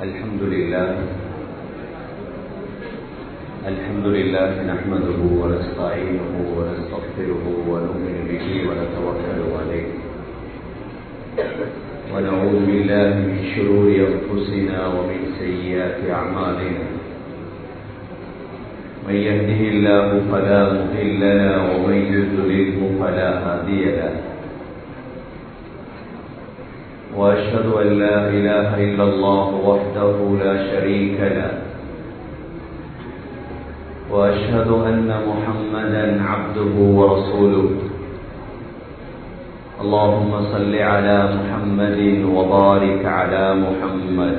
الحمد لله الحمد لله نحمده ونستعينه ونستغفره ونؤمن به ونتوكل عليه ونعوذ بالله من شرور انفسنا ومن سيئات اعمالنا من يهده الله فلا مضل له ومن يضلله فلا هادي له واشهد ان لا اله الا الله وحده لا شريك له واشهد ان محمدا عبده ورسوله اللهم صل على محمد وبارك على محمد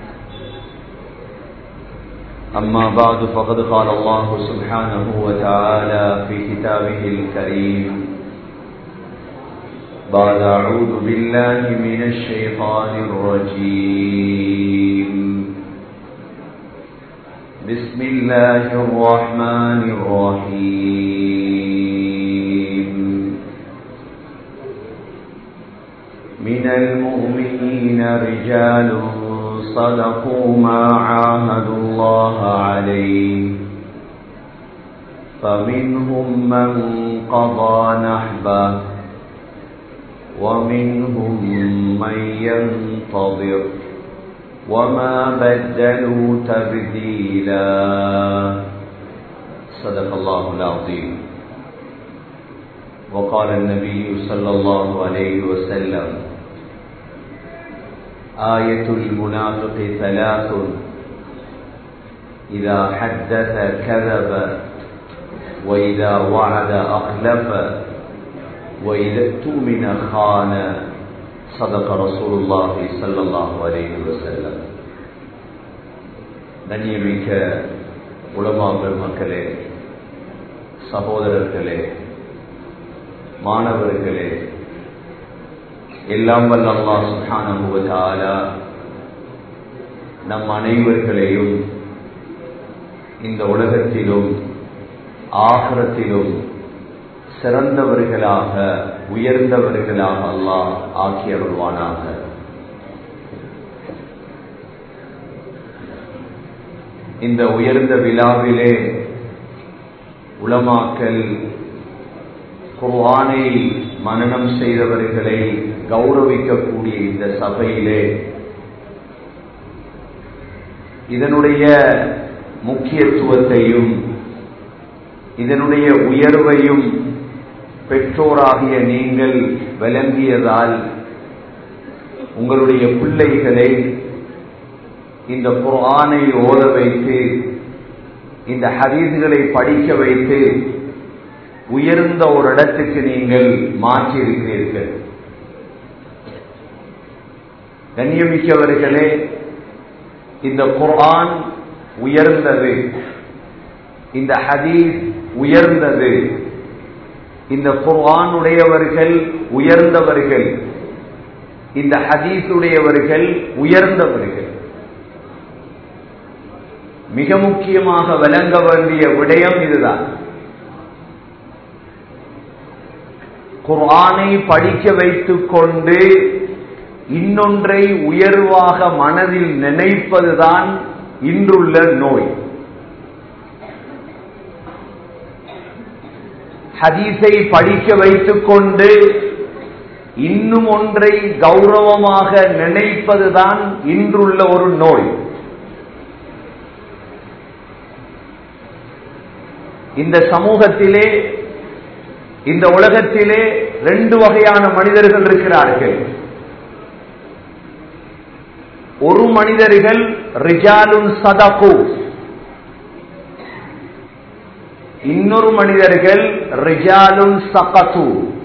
اما بعد فقد قال الله سبحانه وتعالى في كتابه الكريم بعد أعوذ بالله من الشيطان الرجيم بسم الله الرحمن الرحيم من المؤمنين رجال صدقوا ما عاهدوا الله عليه فمنهم من قضى نحبه ومنهم من ينتظر وما بدلوا تبديلا صدق الله العظيم وقال النبي صلى الله عليه وسلم آية المنافق ثلاث إذا حدث كذب وإذا وعد أخلف وإذا اؤتمن خان صدق رسول الله صلى الله عليه وسلم கண்ணியமிக்க உலமா பெருமக்களே சகோதரர்களே மாணவர்களே எல்லாம் வல்ல அல்லா சுஹானுவதால நம் அனைவர்களையும் இந்த உலகத்திலும் ஆகரத்திலும் சிறந்தவர்களாக உயர்ந்தவர்களாக அல்லாஹ் ஆக்கியவர்களானாக இந்த உயர்ந்த விழாவிலே உளமாக்கல் குர்ஆனை மனனம் செய்தவர்களை கௌரவிக்கக்கூடிய இந்த சபையிலே இதனுடைய முக்கியத்துவத்தையும் இதனுடைய உயர்வையும் பெற்றோராகிய நீங்கள் விளங்கியதால் உங்களுடைய பிள்ளைகளை இந்த குரானை ஓத வைத்து இந்த ஹதீஸ்களை படிக்க வைத்து உயர்ந்த ஒரு இடத்துக்கு நீங்கள் மாற்றியிருக்கிறீர்கள் கண்ணியமிக்கவர்களே இந்த குரான் உயர்ந்தது இந்த ஹதீஸ் உயர்ந்தது இந்த குர்ஆன் உடையவர்கள் உயர்ந்தவர்கள் இந்த ஹதீஸ் உடையவர்கள் உயர்ந்தவர்கள் மிக முக்கியமாக விளங்க வேண்டிய விடயம் இதுதான் குர்ஆனை படிக்க வைத்துக் கொண்டு இன்னொன்றை உயர்வாக மனதில் நினைப்பதுதான் இன்றுள்ள நோய் ஹதீஸை படிக்க வைத்துக் கொண்டு இன்னும் ஒன்றை கௌரவமாக நினைப்பதுதான் இன்றுள்ள ஒரு நோய் இந்த சமூகத்திலே இந்த உலகத்திலே ரெண்டு வகையான மனிதர்கள் இருக்கிறார்கள் ஒரு மனிதர்கள் ரிஜாலுன் சதகு இன்னொரு மனிதர்கள் ரிஜாலுன் சகத்து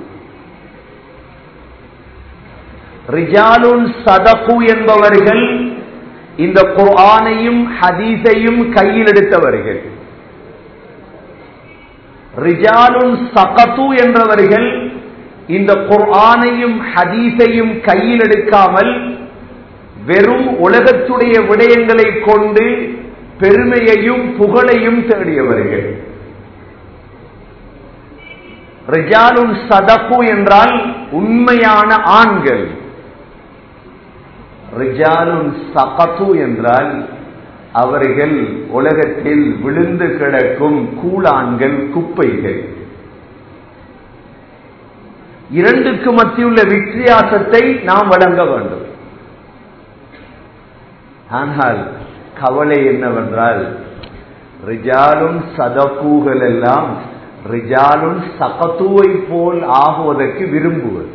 ரிஜாலுன் சதகு என்பவர்கள் இந்த குர்ஆனையும் ஹதீஸையும் கையில் எடுத்தவர்கள் ரிஜாலுன் சகத்து என்றவர்கள் இந்த குர்ஆனையும் ஹதீஸையும் கையில் எடுக்காமல் வெறும் உலகத்துடைய விடயங்களை கொண்டு பெருமையையும் புகழையும் தேடியவர்கள் ரிஜாலுன் சதகு என்றால் உண்மையான ஆண்கள் ரிஜாலுன் சகத்து என்றால் அவர்கள் உலகத்தில் விழுந்து கிடக்கும் கூழான்கள் குப்பைகள் இரண்டுக்கு மத்தியுள்ள வித்தியாசத்தை நாம் வழங்க வேண்டும் ஆனால் கவலை என்னவென்றால் ரிஜாலும் சதப்பூகள் எல்லாம் ரிஜாலும் சகத்துவை போல் ஆகுவதற்கு விரும்புவது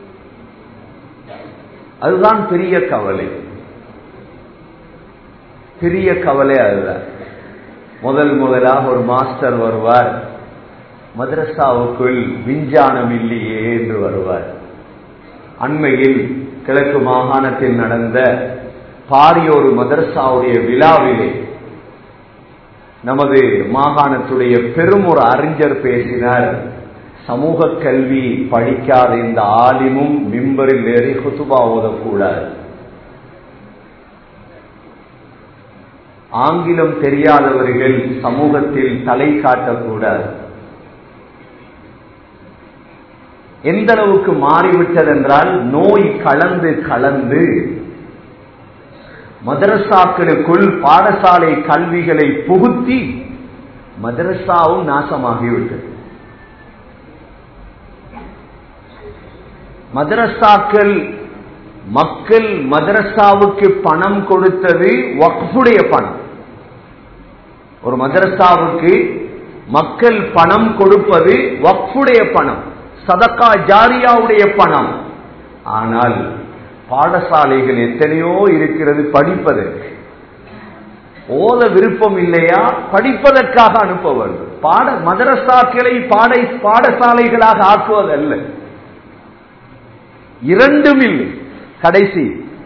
அதுதான் பெரிய கவலை பெரிய கவலை அதுதான் முதல் முதலாக ஒரு மாஸ்டர் வருவார் மதரசாவுக்குள் விஞ்ஞானம் இல்லையே என்று வருவார் அண்மையில் கிழக்கு மாகாணத்தில் நடந்த பாரியோரு மதரசாவுடைய விழாவிலே நமது மாகாணத்துடைய பெரும் ஒரு அறிஞர் பேசினார் சமூக கல்வி படிக்காத இந்த ஆலிமும் மிம்பரில் ஏறி குத்துபா ஓதக்கூடாது ஆங்கிலம் தெரியாதவர்கள் சமூகத்தில் தலை காட்டக்கூடாது எந்த அளவுக்கு மாறிவிட்டதென்றால் நோய் கலந்து கலந்து மதரசாக்களுக்குள் பாடசாலை கல்விகளை புகுத்தி மதரசாவும் நாசமாகிவிட்டது மதரசாக்கள் மக்கள் மதரசாவுக்கு பணம் கொடுத்தது வக்ஃபுடைய பணம் ஒரு மதரசாவுக்கு மக்கள் பணம் கொடுப்பது வக்ஃபுடைய பணம் சதக்கா ஜாரியாவுடைய பணம் ஆனால் பாடசாலைகள் எத்தனையோ இருக்கிறது படிப்பதற்கு ஓத விருப்பம் இல்லையா படிப்பதற்காக அனுப்ப வேண்டும் பாட மதரசாக்களை பாடை பாடசாலைகளாக ஆக்குவதல்ல இரண்டும் இல்லை கடைசி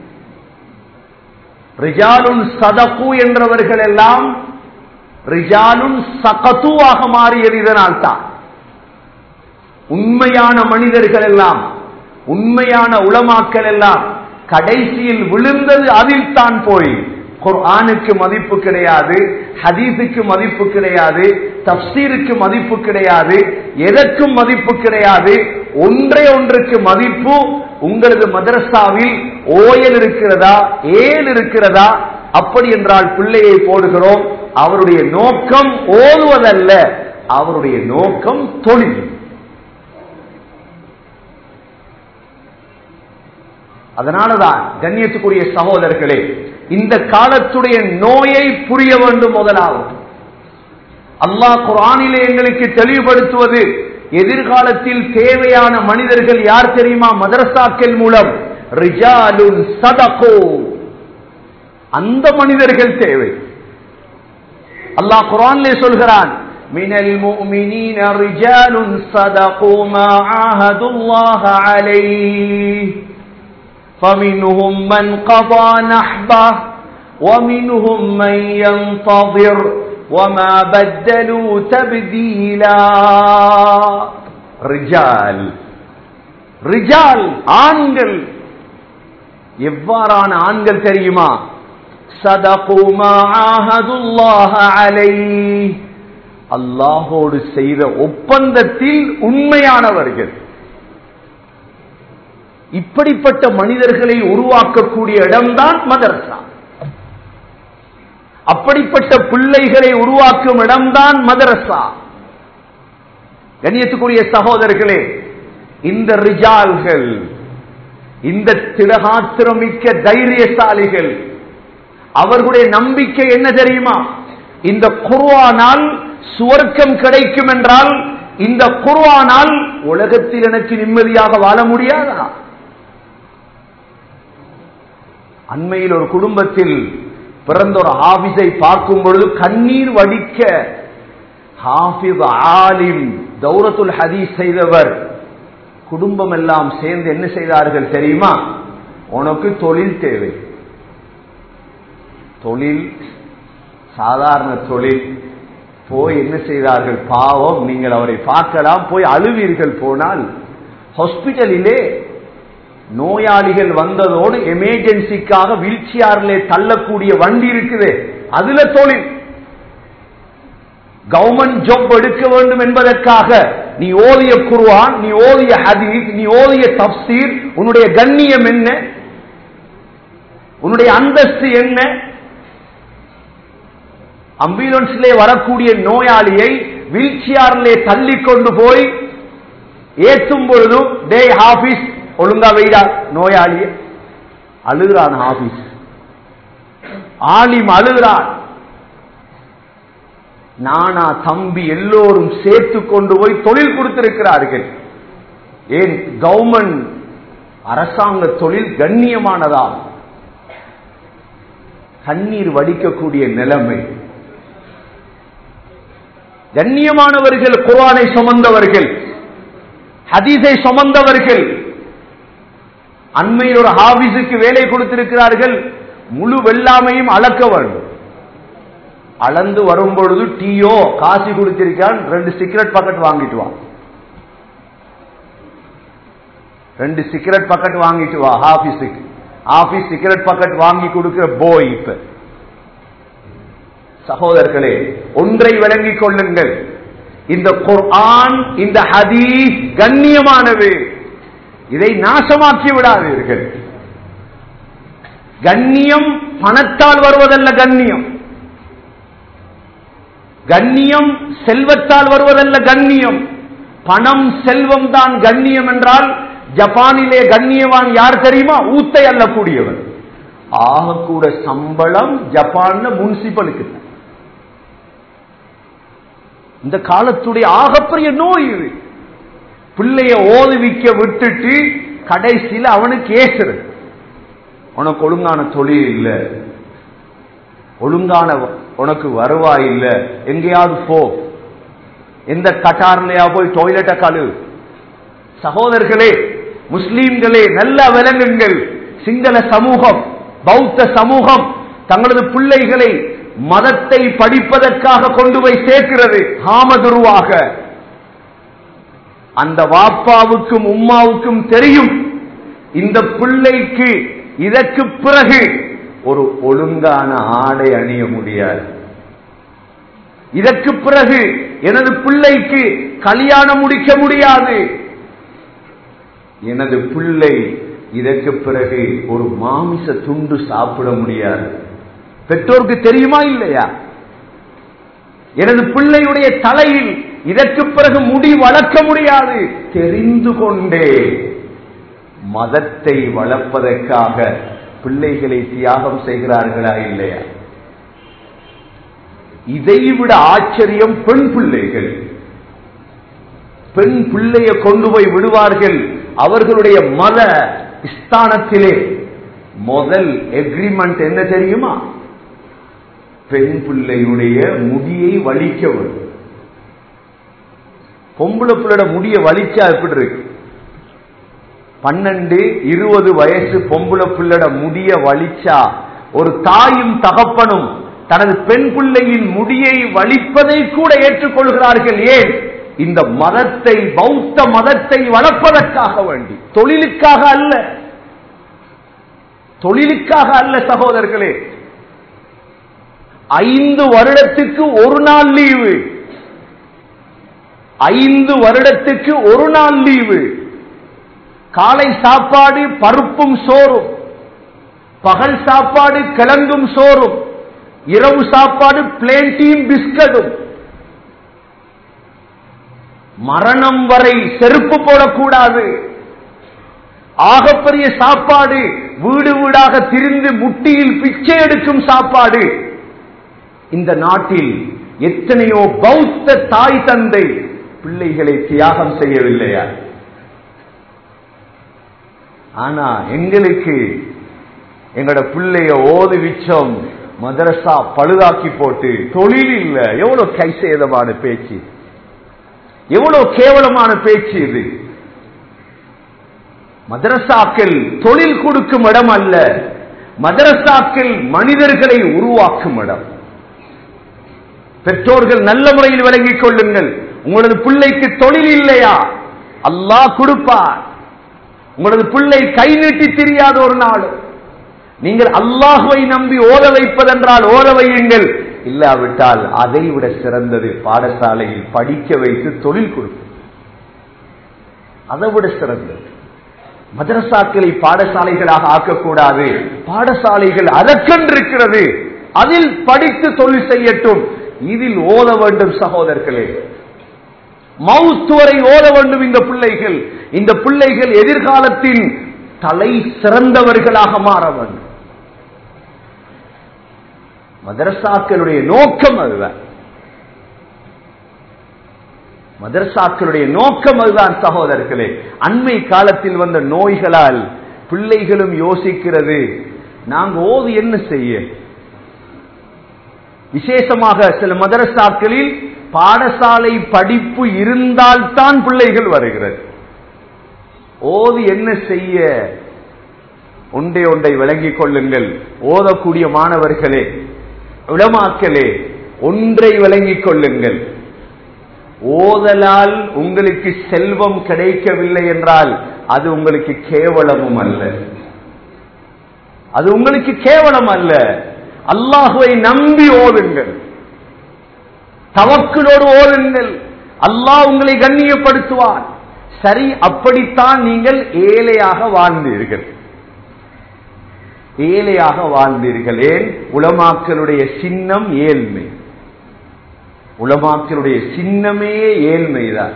ரிஜாலுன் சதகு என்றவர்கள் எல்லாம் ரிஜாலுன் சகத்துவாக மாறியது இதனால் தான் உண்மையான மனிதர்கள் எல்லாம் உண்மையான உளமாக்கல் எல்லாம் கடைசியில் விழுந்தது அதில் தான் போய் குர்ஆனுக்கு மதிப்பு கிடையாது ஹதீஸுக்கு மதிப்பு கிடையாது தப்சீருக்கு மதிப்பு கிடையாது எதற்கும் மதிப்பு கிடையாது ஒன்றே ஒன்றுக்கு மதிப்பு உங்களது மதரசாவில் ஓயல் இருக்கிறதா ஏல் இருக்கிறதா அப்படி என்றால் பிள்ளையை போடுகிறோம் அவருடைய நோக்கம் ஓதுவதல்ல அவருடைய நோக்கம் தொழில் அதனாலதான் கண்ணியத்துக்குரிய சகோதரர்களே இந்த காலத்துடைய நோயை புரிய வேண்டும் முதலாவது அல்லாஹ் குரானிலே எங்களுக்கு தெளிவுபடுத்துவது எதிர்காலத்தில் தேவையான மனிதர்கள் யார் தெரியுமா மதரசாக்கள் மூலம் ரிஜாலுன் சதகோ அந்த மனிதர்கள் தேவை அல்லாஹ் குரான்லே சொல்கிறான் من المؤمنين رجال صدقوا ما عاهدوا الله عليه فمنهم من قضى نحبه ومنهم من ينتظر وما بدلوا تبديلا رجال ரிஜால் ஆண்கள் எவ்வாறான ஆண்கள் தெரியுமா அல்லாஹோடு செய்த ஒப்பந்தத்தில் உண்மையானவர்கள் இப்படிப்பட்ட மனிதர்களை உருவாக்கக்கூடிய இடம்தான் மதரசா அப்படிப்பட்ட பிள்ளைகளை உருவாக்கும் இடம்தான் மதரசா கண்ணியத்துக்குரிய சகோதரர்களே இந்த ரிஜால்கள் இந்த திடகாத்திரமிக்க தைரியசாலிகள் அவர்களுடைய நம்பிக்கை என்ன தெரியுமா இந்த குர்வானால் சுவர்க்கம் கிடைக்கும் என்றால் இந்த குர்வானால் உலகத்தில் எனக்கு நிம்மதியாக வாழ முடியாதா அண்மையில் ஒரு குடும்பத்தில் பிறந்த ஒரு ஆபிஸை பார்க்கும் பொழுது கண்ணீர் வடிக்க ஹாஃபிஸ் ஆலிம் தௌரத்துல் ஹதீஸ் செய்தவர் குடும்பம் எல்லாம் சேர்ந்து என்ன செய்தார்கள் தெரியுமா உனக்கு தொழில் தேவை தொழில் சாதாரண தொழில் போய் என்ன செய்தார்கள் பாவம் நீங்கள் அவரை பார்க்கலாம் போய் அழுவீர்கள் போனால் ஹாஸ்பிட்டலிலே நோயாளிகள் வந்ததோடு எமர்ஜென்சிக்காக வீல் சேர்லே தள்ளக்கூடிய வண்டி இருக்குது அதுல தொழில் கவர்மெண்ட் ஜாப் எடுக்க வேண்டும் என்பதற்காக நீ ஓதிய குருவான் நீ ஓதிய ஹதீஸ் நீ ஓதிய தப்சீர் உன்னுடைய கண்ணியம் என்ன உன்னுடைய அந்தஸ்து என்ன அம்புலன்ஸ்லே வரக்கூடிய நோயாளியை வீல் சேர்லே தள்ளி கொண்டு போய் ஏற்றும் பொழுது டே ஆபீஸ் ஒழுங்கா வைடா நோயாளிய அழுகிறான் ஆபீஸ் ஆலிம் அழுகிறான் நானா தம்பி எல்லோரும் சேர்த்து கொண்டு போய் தொழில் கொடுத்திருக்கிறார்கள் ஏன் கவர்மெண்ட் அரசாங்க தொழில் கண்ணியமானதா கண்ணீர் வடிக்கக்கூடிய நிலைமை கண்ணியமானவர்கள் குரானை சுமந்தவர்கள் ஹதீஸை சுமந்தவர்கள் அண்மையில் ஒரு ஹாபிஸுக்கு வேலை கொடுத்திருக்கிறார்கள் முழு வெள்ளாமையும் அளக்க வேண்டும் அளந்து வரும் பொழுது டீயோ காசு கொடுத்திருக்கான் ரெண்டு சிகரெட் பாக்கெட் வாங்கிட்டு வா ரெண்டு சிகரெட் பாக்கெட் வாங்கிட்டு வா ஆபீஸுக்கு ஆபீஸ் சிகரெட் பாக்கெட் வாங்கி கொடுக்கிற போய் இப்ப சகோதரர்களே ஒன்றை விளங்கிக் கொள்ளுங்கள் இந்த குர்ஆன் இந்த ஹதீஸ் கண்ணியமானது இதை நாசமாக்கி விடாதீர்கள் கண்ணியம் பணத்தால் வருவதல்ல கண்ணியம் கண்ணியம் செல்வத்தால் வருவதல்ல கண்ணியம் பணம் செல்வம் தான் கண்ணியம் என்றால் ஜப்பானிலே கண்ணியவான் யார் தெரியுமா ஊத்தை அள்ளக்கூடியவர் ஆகக்கூட சம்பளம் ஜப்பான்ல முனிசிபலுக்கு இந்த காலத்துடைய ஆகப்பெரிய நோய் இது பிள்ளைய ஓதுவிக்க விட்டுட்டு கடைசியில் அவனுக்கு ஏசுறது உனக்கு ஒழுங்கான தொழில் இல்ல ஒழுங்கான உனக்கு வருவாய் இல்ல எங்கேயாவது போ எந்த கட்டார்லயா போய் டாய்லெட்ட கழு சகோதரர்களே முஸ்லீம்களே நல்ல விலங்குங்கள் சிங்கள சமூகம் பௌத்த சமூகம் தங்களது பிள்ளைகளை மதத்தை படிப்பதற்காக கொண்டு போய் சேர்க்கிறது காமதுருவாக அந்த வாப்பாவுக்கும் உம்மாவுக்கும் தெரியும் இந்த பிள்ளைக்கு இதற்கு பிறகு ஒரு ஒழுங்கான ஆடை அணிய முடியாது இதற்கு பிறகு எனது பிள்ளைக்கு கல்யாணம் முடிக்க முடியாது எனது பிள்ளை இதற்கு பிறகு ஒரு மாமிச துண்டு சாப்பிட முடியாது பெற்றோருக்கு தெரியுமா இல்லையா எனது பிள்ளையுடைய தலையில் இதற்கு பிறகு முடி வளர்க்க முடியாது தெரிந்து கொண்டே மதத்தை வளர்ப்பதற்காக பிள்ளைகளை தியாகம் செய்கிறார்களா இல்லையா இதைவிட ஆச்சரியம் பெண் பிள்ளைகள் பெண் பிள்ளைய கொண்டு போய் விடுவார்கள் அவர்களுடைய மத ஸ்தானத்திலே முதல் எக்ரிமெண்ட் என்ன தெரியுமா பெண் பிள்ளையுடைய முடியை வலிக்க வேண்டும் பொம்பளை பிள்ளையோட முடிய வலிச்சா எப்படி இருக்கு பன்னெண்டு இருபது வயசு பொம்பளை பிள்ளையோட முடிய வலிச்சா ஒரு தாயும் தகப்பனும் தனது பெண் பிள்ளையின் முடியை வலிப்பதை கூட ஏற்றுக்கொள்கிறார்கள் ஏன் இந்த மதத்தை பௌத்த மதத்தை வளர்ப்பதற்காக வேண்டி தொழிலுக்காக அல்ல தொழிலுக்காக அல்ல சகோதரர்களே ஐந்து வருடத்துக்கு ஒரு நாள் லீவு ஐந்து வருடத்துக்கு ஒரு நாள் லீவு காலை சாப்பாடு பருப்பும் சோறும் பகல் சாப்பாடு கிழங்கும் சோறும் இரவு சாப்பாடு பிளேன்டியும் பிஸ்கட்டும் மரணம் வரை செருப்பு போடக்கூடாது ஆகப்பெரிய சாப்பாடு வீடு வீடாக திரிந்து முட்டியில் பிச்சை எடுக்கும் சாப்பாடு இந்த நாட்டில் எத்தனையோ பௌத்த தாய் தந்தை பிள்ளைகளை தியாகம் செய்யவில்லையா ஆனா எங்களுக்கு எங்களோட பிள்ளைய ஓது விச்சம் மதரசா பழுதாக்கி போட்டு தொழில் இல்ல எவ்வளவு கை சேதமான பேச்சு எவ்வளவு கேவலமான பேச்சு இது மதரசாக்கள் தொழில் கொடுக்கும் இடம் அல்ல மதரசாக்கள் மனிதர்களை உருவாக்கும் இடம் பெற்றோர்கள் நல்ல முறையில் விளங்கிக் கொள்ளுங்கள் உங்களது பிள்ளைக்கு தொழில் இல்லையா அல்லாஹ் கொடுப்பார் உங்களது பிள்ளை கை நீட்டி தெரியாத ஒரு நாள் நீங்கள் அல்லாஹுவை நம்பி ஓத வைப்பதென்றால் ஓத வையுங்கள் இல்லாவிட்டால் அதை விட சிறந்தது பாடசாலையில் படிக்க வைத்து தொழில் கொடுக்கும் அதை விட சிறந்தது மதரசாக்களை பாடசாலைகளாக ஆக்கக்கூடாது பாடசாலைகள் அதற்கென்றிருக்கிறது அதில் படித்து தொழில் செய்யட்டும் இதில் ஓத வேண்டும் சகோதரர்களே மவுத் வரை ஓத வேண்டும் இந்த பிள்ளைகள் இந்த பிள்ளைகள் எதிர்காலத்தின் தலை சிறந்தவர்களாக மாற வேண்டும் மதரசாக்களுடைய நோக்கம் அதுதான் மதரசாக்களுடைய நோக்கம் அதுதான் சகோதரர்களே அண்மை காலத்தில் வந்த நோய்களால் பிள்ளைகளும் யோசிக்கிறது நாங்க ஓது என்ன செய்ய விசேஷமாக சில மதரசாக்களில் பாடசாலை படிப்பு இருந்தால்தான் பிள்ளைகள் வருகிறது ஓது என்ன செய்ய ஒன்றை ஒன்றை விளங்கிக் கொள்ளுங்கள் ஓதக்கூடிய மாணவர்களே உளமாக்கலே ஒன்றை விளங்கிக் கொள்ளுங்கள் ஓதலால் உங்களுக்கு செல்வம் கிடைக்கவில்லை என்றால் அது உங்களுக்கு கேவலமும் அல்ல அது உங்களுக்கு கேவலம் அல்ல அல்லாஹுவை நம்பி ஓதுங்கள் தவக்குளோடு ஓதுங்கள் அல்லாஹ் உங்களை கண்ணியப்படுத்துவார் சரி அப்படித்தான் நீங்கள் ஏழையாக வாழ்ந்தீர்கள் ஏழையாக வாழ்ந்தீர்கள் ஏன் உலமாக்களுடைய சின்னம் ஏழ்மை உலமாக்களுடைய சின்னமே ஏழ்மைதான்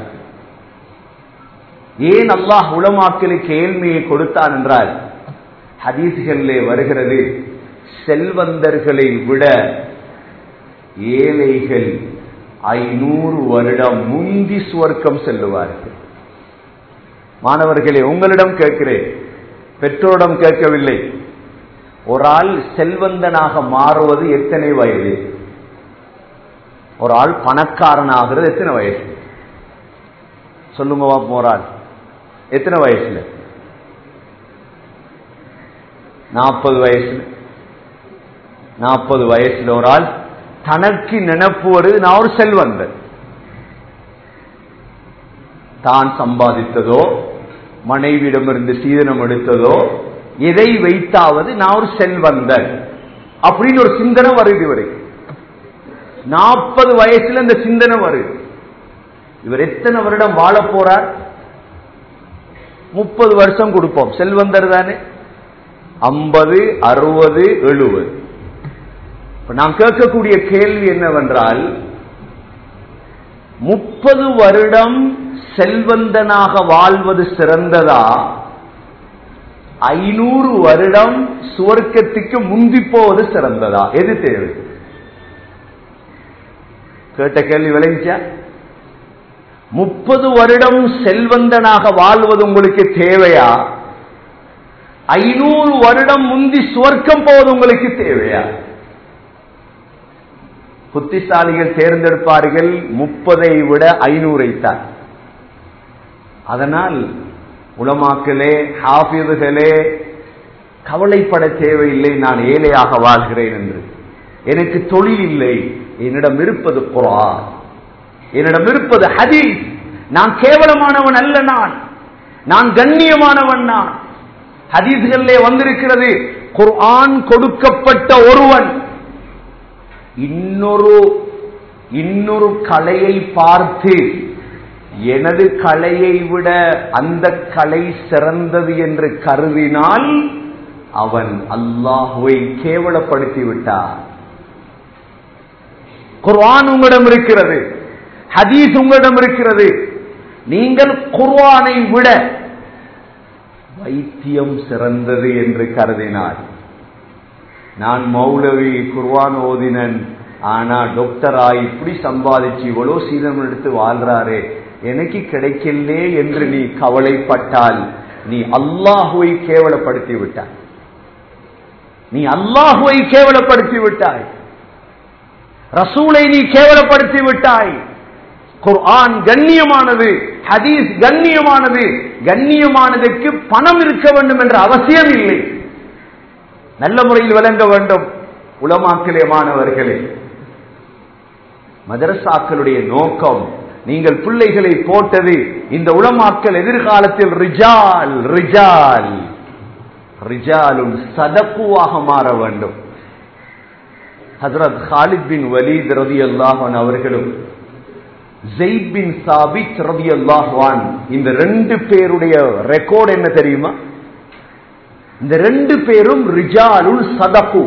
ஏன் அல்லாஹ் உலமாக்களுக்கு ஏழ்மையை கொடுத்தான் என்றால் ஹதீஸ்களிலே வருகிறது செல்வந்தர்களை விட ஏழைகள் ஐநூறு வருடம் முந்தி சுவர்க்கம் செல்லுவார்கள் மாணவர்களே உங்களிடம் கேட்கிறேன் பெற்றோரிடம் கேட்கவில்லை ஒரு ஆள் செல்வந்தனாக மாறுவது எத்தனை வயது ஒரு ஆள் பணக்காரன் ஆகிறது எத்தனை வயசு சொல்லுங்க ஒரு ஆள் எத்தனை வயசுல நாற்பது வயசுல நாற்பது வயசுல ஒரு ஆள் தனக்கு நினைப்பு வருது நான் ஒரு செல்வந்தன் தான் சம்பாதித்ததோ மனைவியிடமிருந்து சீதனம் எடுத்ததோ எதை வைத்தாவது நான் ஒரு செல்வந்தன் அப்படின்னு ஒரு சிந்தனை வருது இவருக்கு நாற்பது வயசுல இந்த சிந்தனை வருது இவர் எத்தனை வருடம் வாழ போறார் முப்பது வருஷம் கொடுப்போம் செல்வந்தர் தானே ஐம்பது அறுபது எழுபது நாம் கேட்கக்கூடிய கேள்வி என்னவென்றால் முப்பது வருடம் செல்வந்தனாக வாழ்வது சிறந்ததா ஐநூறு வருடம் சுவர்க்கத்துக்கு முந்தி போவது சிறந்ததா எது தேவை கேட்ட கேள்வி விளைஞ்சா முப்பது வருடம் செல்வந்தனாக வாழ்வது உங்களுக்கு தேவையா ஐநூறு வருடம் முந்தி சுவர்க்கம் போவது உங்களுக்கு தேவையா புத்திசாலிகள் தேர்ந்தெடுப்பார்கள் முப்பதை விட ஐநூறை தான் அதனால் உலமாக்களே ஹாஃபிதுகளே கவலைப்பட தேவையில்லை நான் ஏழையாக வாழ்கிறேன் என்று எனக்கு தொழில் இல்லை என்னிடம் இருப்பது குரான் என்னிடம் இருப்பது ஹதீஸ் நான் கேவலமானவன் அல்ல நான் நான் கண்ணியமானவன் நான் ஹதீஸ்களிலே வந்திருக்கிறது குர்ஆன் கொடுக்கப்பட்ட ஒருவன் இன்னொரு இன்னொரு கலையை பார்த்து எனது கலையை விட அந்த கலை சிறந்தது என்று கருதினால் அவன் அல்லாஹுவை கேவலப்படுத்தி விட்டார் குர்ஆன் உங்களிடம் இருக்கிறது ஹதீஸ் உங்களிடம் இருக்கிறது நீங்கள் குர்ஆனை விட வைத்தியம் சிறந்தது என்று கருதினார் நான் மௌலவி குர்வான் ஓதினன் ஆனா டாக்டரா இப்படி சம்பாதிச்சு இவ்வளவு சீதம் எடுத்து வாழ்றாரே எனக்கு கிடைக்கலே என்று நீ கவலைப்பட்டால் நீ அல்லாஹுவை கேவலப்படுத்தி விட்டாய் நீ அல்லாஹுவை கேவலப்படுத்தி விட்டாய் ரசூலை நீ கேவலப்படுத்தி விட்டாய் குர்ஆன் கண்ணியமானது ஹதீஸ் கண்ணியமானது கண்ணியமானதற்கு பணம் இருக்க வேண்டும் என்ற அவசியம் இல்லை நல்ல முறையில் விளங்க வேண்டும் உலமாக்களே மாணவர்களே மதரசாக்களுடைய நோக்கம் நீங்கள் பிள்ளைகளை போட்டது இந்த உலமாக்கள் எதிர்காலத்தில் ரிஜால் ரிஜால் ரிஜாலும் சதப்புவாக மாற வேண்டும் ஹசரத் ஹாலித் பின் வலீத் ரதி அல்லாஹன் அவர்களும் ஜெயித் பின் சாபித் ரதி அல்லாஹான் இந்த ரெண்டு பேருடைய ரெக்கார்டு என்ன தெரியுமா இந்த ரெண்டு பேரும் ரிஜாலுல் சதகு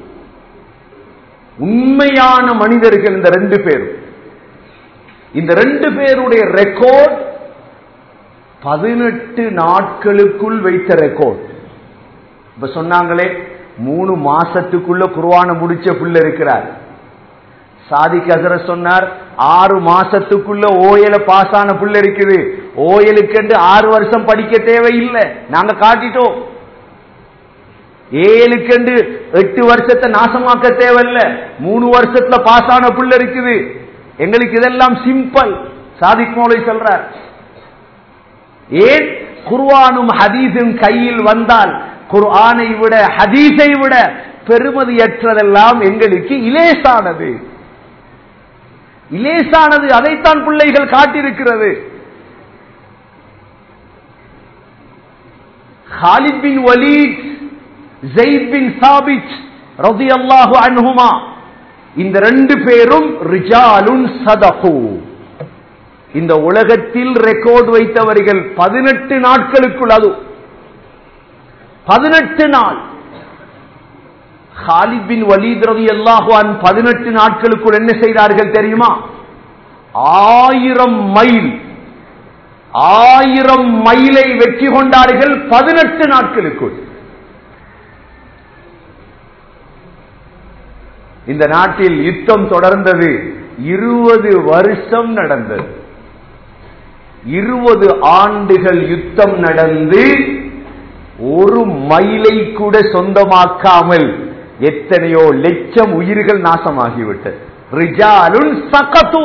உண்மையான மனிதர்கள் இந்த ரெண்டு பேரும் இந்த ரெண்டு பேருடைய ரெக்கார்ட் பதினெட்டு நாட்களுக்குள் வைத்த ரெக்கார்ட் இப்ப சொன்னாங்களே மூணு மாசத்துக்குள்ள குருவான முடிச்ச புள்ள இருக்கிறார் சாதிக் அசர சொன்னார் ஆறு மாசத்துக்குள்ள ஓயல பாஸ் ஆன புள்ள இருக்குது ஓயலுக்கு ஆறு வருஷம் படிக்க தேவையில்லை நாங்க காட்டிட்டோம் ஏழுக்கு எட்டு வருஷத்தை நாசமாக்க தேவையில்ல மூணு வருஷத்துல பாஸ் ஆன புள்ள இருக்குது எங்களுக்கு இதெல்லாம் சிம்பிள் சாதிக் மோலை சொல்றார் ஏன் குர்ஆனும் ஹதீஸும் கையில் வந்தால் குர்ஆனை விட ஹதீஸை விட பெருமதியற்றதெல்லாம் எங்களுக்கு இலேசானது இலேசானது அதைத்தான் பிள்ளைகள் காட்டியிருக்கிறது Khalid bin Walid Zaid bin Thabit ரதியல்லாஹு அன்ஹுமா இந்த ரெண்டு பேரும் ரிஜாலுன் சதகு இந்த உலகத்தில் ரெக்கார்ட் வைத்தவர்கள் பதினெட்டு நாட்களுக்குள் அது பதினெட்டு நாள் ஹாலித் பின் வலீத் ரதி அல்லாஹுவான் பதினெட்டு நாட்களுக்குள் என்ன செய்தார்கள் தெரியுமா ஆயிரம் மைல் ஆயிரம் மைலை வெற்றி கொண்டார்கள் பதினெட்டு நாட்களுக்குள் இந்த நாட்டில் யுத்தம் தொடர்ந்தது இருபது வருஷம் நடந்தது இருபது ஆண்டுகள் யுத்தம் நடந்து ஒரு மைலை கூட சொந்தமாக்காமல் எத்தனையோ லட்சம் உயிர்கள் நாசமாகிவிட்டது ரிஜாலுன் சகத்து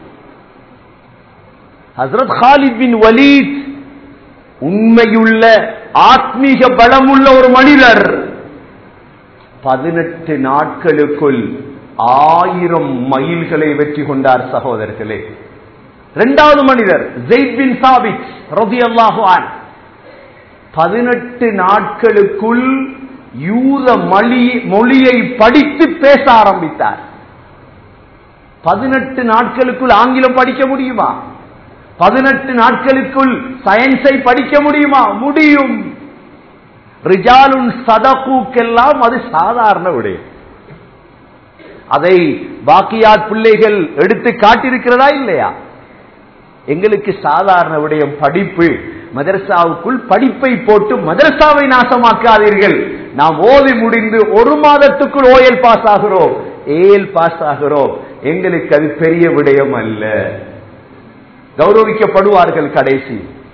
ஹசரத் ஹாலித் பின் வலீத் உண்மையுள்ள ஆத்மீக பலமுள்ள ஒரு மனிதர் பதினெட்டு நாட்களுக்குள் ஆயிரம் மைல்களை வெற்றி கொண்டார் சகோதரர்களே இரண்டாவது மனிதர் ஜெயித் பின் சாபித் ரதி அல்லாஹுவான் பதினெட்டு நாட்களுக்குள் யூத மொழி மொழியை படித்து பேச ஆரம்பித்தார் பதினெட்டு நாட்களுக்குள் ஆங்கிலம் படிக்க முடியுமா பதினெட்டு நாட்களுக்குள் சயின்ஸை படிக்க முடியுமா முடியும் ரிஜாலுன் சதகூக்கெல்லாம் அது சாதாரண விடயம் அதை பாக்கியாத் பிள்ளைகள் எடுத்து காட்டியிருக்கிறதா இல்லையா எங்களுக்கு சாதாரண விடயம் படிப்பு மதரசாவுக்குள் படிப்பை போட்டு மதரசாவை நாசமாக்காதீர்கள் நாம் ஓதி முடிந்து ஒரு மாதத்துக்குள் ஓயல் பாஸ் ஆகிறோம் ஏல் பாஸ் ஆகிறோம் எங்களுக்கு அது பெரிய விடயம் அல்ல கௌரவிக்கப்படுவார்கள் கடைசி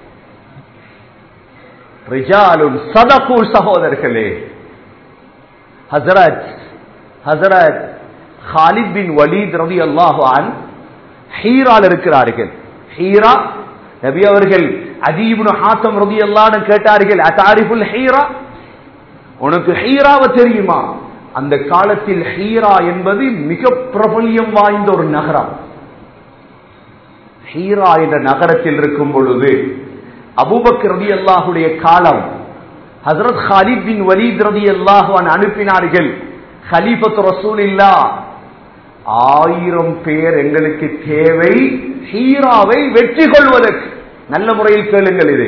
ரிஜாலுன் சதகு சகோதரர்களே ஹசரத் ஹசரத் ஹாலித் பின் வலீத் ரவி அல்லாஹான் ஹீரால் இருக்கிறார்கள் ஹீரா நபி அவர்கள் அதீபுன் ஹாத்தம் ரவி அல்லான்னு கேட்டார்கள் அத்தாரிஃபுல் ஹீரா உனக்கு ஹீராவை தெரியுமா அந்த காலத்தில் ஹீரா என்பது மிக பிரபல்யம் வாய்ந்த ஒரு நகரம் ஹீரா என்ற நகரத்தில் இருக்கும் பொழுது அபூபக் ரதி அல்லாஹுடைய காலம் ஹசரத் ஹாலித் பின் வலீத் ரதி அல்லாஹுவான் அனுப்பினார்கள் ஹலீஃபத் ரசூல் இல்லா ஆயிரம் பேர் எங்களுக்கு தேவை ஹீராவை வெற்றி கொள்வதற்கு நல்ல முறையில் கேளுங்கள் இதை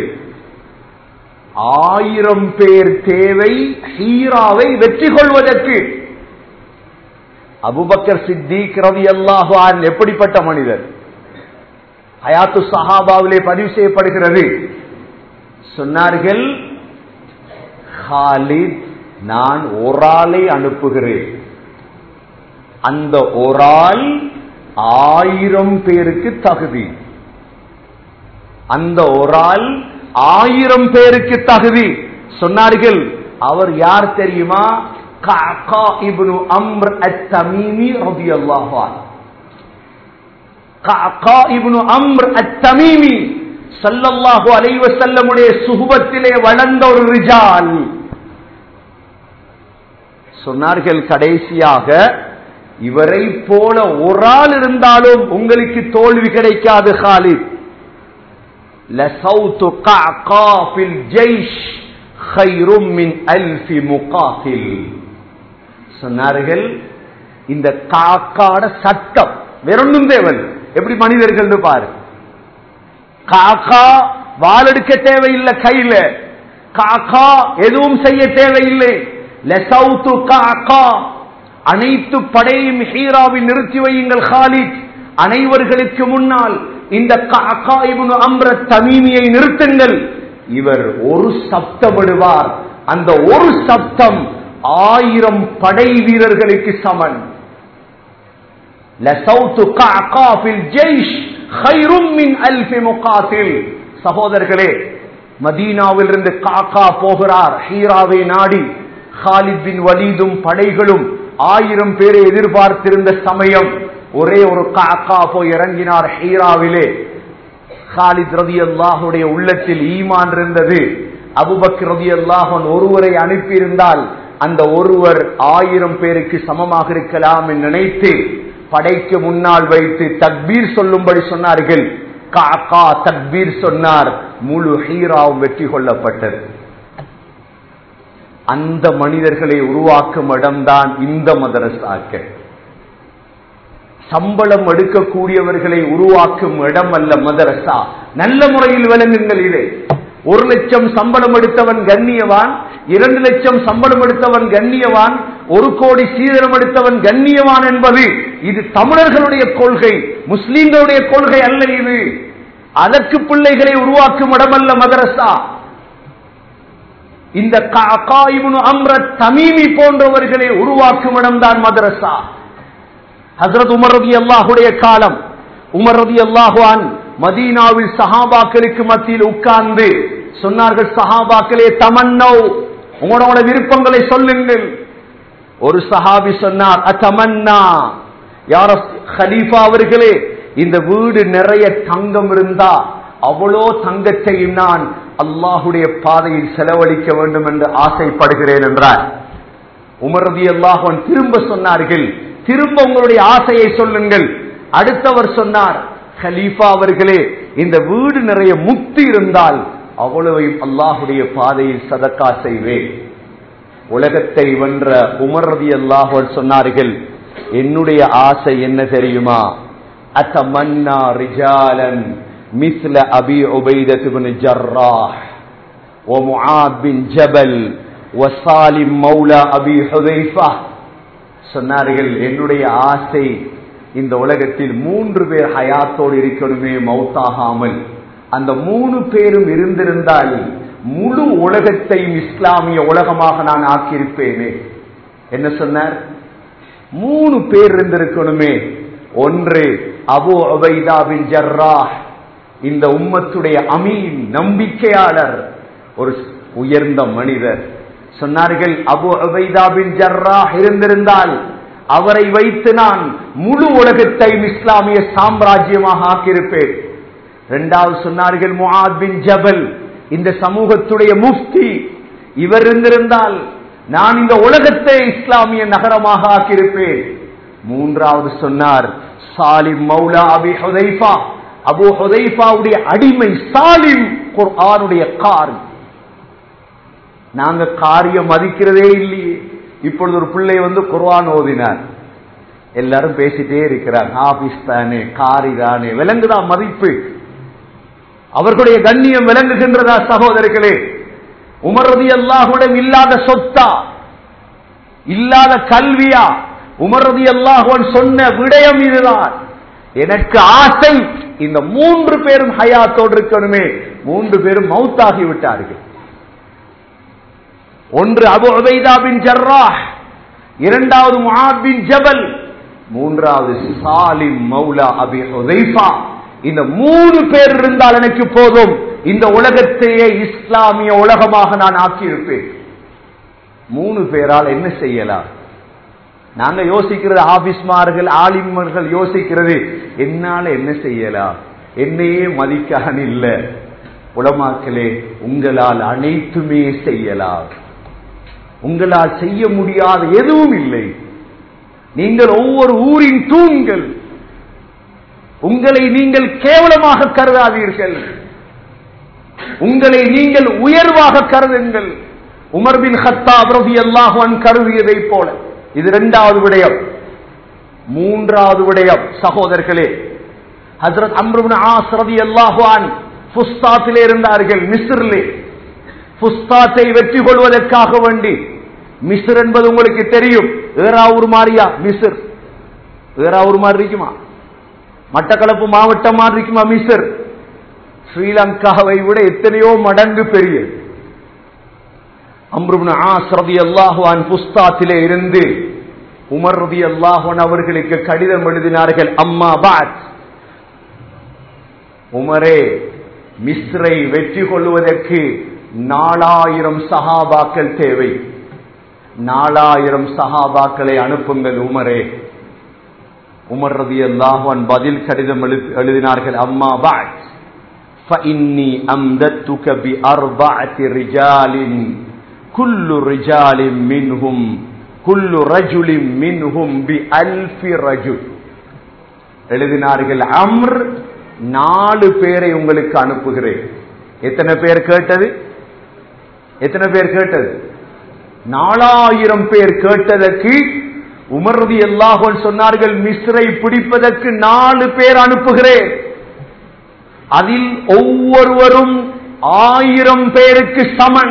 ஆயிரம் பேர் தேவை ஹீராவை வெற்றி கொள்வதற்கு அபுபக்கர் சித்திக் ரவி அல்லாஹான் எப்படிப்பட்ட மனிதர் ஹயாத்து சஹாபாவிலே பதிவு செய்யப்படுகிறது சொன்னார்கள் ஹாலித் நான் ஒரு ஆளை அனுப்புகிறேன் அந்த ஒரு ஆள் ஆயிரம் பேருக்கு தகுதி அந்த ஒரு ஆள் ஆயிரம் பேருக்கு தகுதி சொன்னார்கள் அவர் யார் தெரியுமா கஅகா இப்னு அம்ர் அத்-தமீமி ரலியல்லாஹு அன்ஹு கஅகா இப்னு அம்ர் அத்-தமீமி ஸல்லல்லாஹு அலைஹி வஸல்லமுடைய சுஹபத்திலே வளர்ந்த ஒரு ரிஜால் சொன்னார்கள் கடைசியாக இவரை போல ஒரு ஆள் இருந்தாலும் உங்களுக்கு தோல்வி கிடைக்காது ஹாலித் لصوت قعقاع في الجيش خير من ألف مقاتل சொன்னார்கள் இந்த காக்காட சட்டம் வேறொன்னும் தேவன் எப்படி மனிதர்கள் பாரு காக்கா வால் எடுக்க தேவையில்லை கையில காக்கா எதுவும் செய்ய தேவையில்லை லெசவுத்து காக்கா அனைத்து படையும் ஹீராவில் நிறுத்தி வையுங்கள் ஹாலித் அனைவர்களுக்கு முன்னால் இந்த காக்கா இவனு அம்ர தமீமியை நிறுத்துங்கள் இவர் ஒரு சப்தமிடுவார் அந்த ஒரு சப்தம் ஆயிரம் படை வீரர்களுக்கு சமன் லசௌத்து கஅகா ஃபில் ஜெய்ஷ் கைரும் மின் அல்ஃபி முகாத்தில் சகோதரர்களே மதீனாவில் இருந்து காக்கா போகிறார் ஹீராவை நாடி ஹாலித் பின் வலீதும் படைகளும் ஆயிரம் பேரை எதிர்பார்த்திருந்த சமயம் ஒரே ஒரு காக்கா போய் இறங்கினார் ஹீராவிலே ஹாலித் ரதி அல்லாஹுடைய உள்ளத்தில் ஈமான் இருந்தது அபுபக் ரதி அல்லாஹன் ஒருவரை அனுப்பியிருந்தால் அந்த ஒருவர் ஆயிரம் பேருக்கு சமமாக இருக்கலாம் என்று நினைத்து படைக்கு முன்னால் வைத்து தக்பீர் சொல்லும்படி சொன்னார்கள் காக்கா தக்பீர் சொன்னார் முழு ஹீராவும் வெற்றி கொள்ளப்பட்டது அந்த மனிதர்களை உருவாக்கும் இடம்தான் இந்த மதரசாக்கள் சம்பளம் எடுக்கக்கூடியவர்களை உருவாக்கும் இடம் அல்ல மதரசா நல்ல முறையில் விளங்குங்கள் இதை ஒரு லட்சம் சம்பளம் எடுத்தவன் கண்ணியவான் இரண்டு லட்சம் சம்பளம் எடுத்தவன் கண்ணியவான் ஒரு கோடி சீதனம் எடுத்தவன் கண்ணியவான் என்பது இது தமிழர்களுடைய கொள்கை முஸ்லீம்களுடைய கொள்கை அல்ல இது அதற்கு பிள்ளைகளை உருவாக்கும் இடமல்ல மதரசா இந்த காயிபுனு அம்ர தமீமி போன்றவர்களை உருவாக்கும் இடம்தான் மதரசா ஹசரத் உமர் ரதி அல்லாஹுடைய காலம் உமர் ரதி அல்லாஹுவான் மதீனாவில் சஹாபாக்களுக்கு மத்தியில் உட்கார்ந்து சொன்னார்கள் சஹாபாக்களே தமன்னோ உங்களோட விருப்பங்களை சொல்லுங்கள் ஒரு சஹாபி சொன்னார் அத்தமன்னா யார ஹலீஃபா அவர்களே இந்த வீடு நிறைய தங்கம் இருந்தா அவ்வளோ தங்கத்தையும் நான் அல்லாஹுடைய பாதையில் செலவழிக்க வேண்டும் என்று ஆசைப்படுகிறேன் என்றார் உமரதி அல்லாஹன் திரும்ப சொன்னார்கள் திரும்ப உங்களுடைய ஆசையை சொல்லுங்கள் அடுத்தவர் சொன்னார் ஹலீஃபா அவர்களே இந்த வீடு நிறைய முக்தி இருந்தால் அவ்வளவையும் அல்லாஹுடைய பாதையில் சதக்கா செய்வேன் உலகத்தை வென்ற உமர்ரதி அல்லாஹர் சொன்னார்கள் என்னுடைய ஆசை என்ன தெரியுமா அத்தமன்னா ரிஜாலன் மிஸ்ல அபி உபைதத் பின் ஜர்ராஹ் ومعاذ بن جبل وسالم مولى ابي حذيفه சொன்னார்கள் என்னுடைய ஆசை இந்த உலகத்தில் மூன்று பேர் ஹயாத்தோடு இருக்கணுமே மௌத்தாகாமல் அந்த மூணு பேரும் இருந்திருந்தால் முழு உலகத்தையும் இஸ்லாமிய உலகமாக நான் ஆக்கியிருப்பேனே என்ன சொன்னார் மூணு பேர் இருந்திருக்கணுமே ஒன்று அபு அபைதா பின் ஜர்ராஹ் இந்த உம்மத்துடைய அமீன் நம்பிக்கையாளர் ஒரு உயர்ந்த மனிதர் சொன்னார்கள் அபு அபைதா பின் ஜர்ராஹ் இருந்திருந்தால் அவரை வைத்து நான் முழு உலகத்தையும் இஸ்லாமிய சாம்ராஜ்யமாக ஆக்கியிருப்பேன் இரண்டாவது சொன்னார்கள் முஆத் பின் ஜபல் இந்த சமூகத்துடைய முஃப்தி இவர் இருந்திருந்தால் நான் இந்த உலகத்தை இஸ்லாமிய நகரமாக ஆக்கியிருப்பேன் மூன்றாவது சொன்னார் சாலிம் மௌலா அபி ஹுதைஃபா அபு ஹுதைஃபாவுடைய அடிமை சாலிம் குர்ஆனுடைய கார் நாங்க காரியம் மதிக்கிறதே இல்லையே இப்பொழுது ஒரு பிள்ளை வந்து குர்ஆன் ஓதினார் எல்லாரும் பேசிட்டே இருக்கிறார் ஆபீஸ் தானே காரி தானே விலங்குதான் மதிப்பு அவர்களுடைய கண்ணியம் விளங்குகின்றதா சகோதரர்களே உமரதி அல்லாஹுடன் இல்லாத சொத்தா இல்லாத கல்வியா உமரதி அல்லாஹுவன் சொன்ன விடயம் இதுதான் எனக்கு ஆசை இந்த மூன்று பேரும் ஹயாத்தோடு இருக்கணுமே மூன்று பேரும் மவுத்தாகி விட்டார்கள் ஒன்று அபு உபைதா பின் ஜர்ராஹ் இரண்டாவது முஆத் பின் ஜபல் மூன்றாவது சாலிம் மௌலா அபி ஹுதைஃபா இந்த மூணு பேர் இருந்தால் எனக்கு போதும் இந்த உலகத்தையே இஸ்லாமிய உலகமாக நான் ஆக்கியிருப்பேன் மூணு பேரால் என்ன செய்யலாம் நாங்க யோசிக்கிறது ஆபீஸ்மார்கள் ஆலிமர்கள் யோசிக்கிறது என்னால என்ன செய்யலாம் என்னையே மதிக்கான் இல்ல உலமாக்களே உங்களால் அனைத்துமே செய்யலாம் உங்களால் செய்ய முடியாத எதுவும் இல்லை நீங்கள் ஒவ்வொரு ஊரின் தூண்கள் உங்களை நீங்கள் கேவலமாக கருதாதீர்கள் உங்களை நீங்கள் உயர்வாக கருதுங்கள் உமர் பின் ஹத்தாப் ரலியல்லாஹு அன்ஹு கருதியதை போல இது இரண்டாவது விடயம் மூன்றாவது விடயம் சகோதரர்களே ஹஜரத் அம்ருபின் ஆஸ் ரலியல்லாஹு அன்ஹு ஃபுஸ்தாத்திலே இருந்தார்கள் மிஸ்ரிலே புஸ்தாத்தை வெற்றி கொள்வதற்காக வேண்டி மிஸ்ர் என்பது உங்களுக்கு தெரியும் ஏறாவூர் மாறியா மிஸ்ர் ஏறாவூர் மாதிரி இருக்குமா மட்டக்களப்பு மாவட்டம் மாதிரி இருக்குமா மிஸ்ர் ஸ்ரீலங்காவை விட எத்தனையோ மடங்கு பெரிய அம்ருப்னு ஆஸ் ரலியல்லாஹு அன் புஸ்தாத்திலே இருந்து உமர் ரலியல்லாஹு அவர்களுக்கு கடிதம் எழுதினார்கள் அம்மா பாத் உமரே மிஸ்ரை வெற்றி கொள்வதற்கு நாலாயிரம் சஹாபாக்கள் தேவை நாலாயிரம் சஹாபாக்களை அனுப்புங்கள் உமரே உமர் ரலியல்லாஹு அன் பதில் கடிதம் எழு- எழுதினார்கள் அம்மா பாத் فإني أمددتك بأربعة رجال كل رجال منهم كل رجل منهم بألف رجل எழுதினார்கள் அம்ர் நாலு பேரை உங்களுக்கு அனுப்புகிறேன் எத்தனை பேர் கேட்டது எத்தனை பேர் கேட்டது நாலாயிரம் பேர் கேட்டதற்கு உமர்தி அல்லாஹ் சொன்னார்கள் மிஸ்ரை பிடிப்பதற்கு நாலு பேர் அனுப்புகிறேன் அதில் ஒவ்வொருவரும் ஆயிரம் பேருக்கு சமன்